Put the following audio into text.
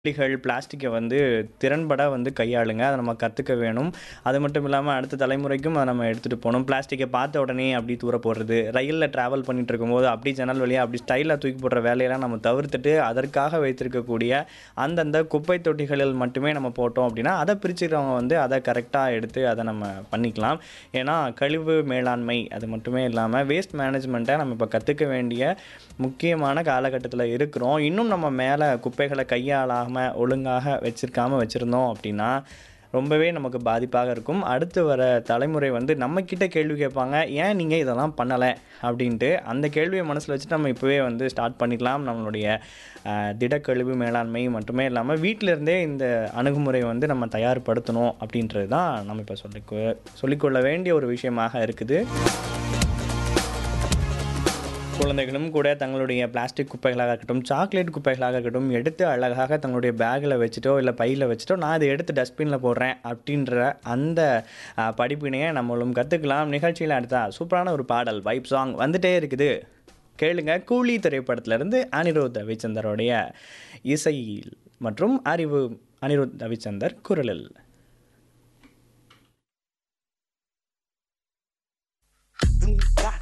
கள் பிளாஸ்டிக்கை வந்து திறன்பட வந்து கையாளுங்க அதை நம்ம கற்றுக்க வேணும் அது மட்டும் இல்லாமல் அடுத்த தலைமுறைக்கும் அதை நம்ம எடுத்துகிட்டு போகணும் பிளாஸ்டிக்கை பார்த்த உடனே அப்படி தூர போடுறது ரயிலில் ட்ராவல் பண்ணிட்டு இருக்கும்போது அப்படி ஜன்னல் வழியாக அப்படி ஸ்டைலாக தூக்கி போடுற வேலையெல்லாம் நம்ம தவிர்த்துட்டு அதற்காக வைத்திருக்கக்கூடிய அந்தந்த குப்பை தொட்டிகளில் மட்டுமே நம்ம போட்டோம் அப்படின்னா அதை பிரிச்சுக்கிறவங்க வந்து அதை கரெக்டாக எடுத்து அதை நம்ம பண்ணிக்கலாம் ஏன்னா கழிவு மேலாண்மை அது மட்டுமே இல்லாமல் வேஸ்ட் மேனேஜ்மெண்ட்டை நம்ம இப்போ கற்றுக்க வேண்டிய முக்கியமான காலகட்டத்தில் இருக்கிறோம் இன்னும் நம்ம மேலே குப்பைகளை கையாளாமல் ஒழுங்காக வச்சிருக்காம வச்சுருந்தோம் அப்படின்னா ரொம்பவே நமக்கு பாதிப்பாக இருக்கும் அடுத்து வர தலைமுறை வந்து நம்மக்கிட்ட கேள்வி கேட்பாங்க ஏன் நீங்கள் இதெல்லாம் பண்ணலை அப்படின்ட்டு அந்த கேள்வியை மனசில் வச்சுட்டு நம்ம இப்போவே வந்து ஸ்டார்ட் பண்ணிக்கலாம் நம்மளுடைய அஹ், திடக்கழிவு மேலாண்மை மட்டுமே இல்லாமல் வீட்டில இருந்தே இந்த அணுகுமுறை வந்து நம்ம தயார்படுத்தணும் அப்படின்றது தான் நம்ம இப்போ சொல்லிக்கொ சொல்லிக்கொள்ள வேண்டிய ஒரு விஷயமாக இருக்குது குழந்தைகளும் கூட தங்களுடைய பிளாஸ்டிக் குப்பைகளாக இருக்கட்டும் சாக்லேட் குப்பைகளாக இருக்கட்டும் எடுத்து அழகாக தங்களுடைய பேக்கில் வச்சுட்டோ இல்லை பையில் வச்சுட்டோ நான் இதை எடுத்து டஸ்ட்பினில் போடுறேன் அப்படின்ற அந்த அஹ், படிப்பினையை நம்மளும் கற்றுக்கலாம் நிகழ்ச்சியில் அடுத்தா சூப்பரான ஒரு பாடல் வைப் சாங் வந்துட்டே இருக்குது கேளுங்க கூலி திரைப்படத்திலிருந்து அனிருத் ரவிச்சந்தருடைய இசையில் மற்றும் அறிவு அனிருத் ரவிச்சந்தர் குரலில் Boom, da,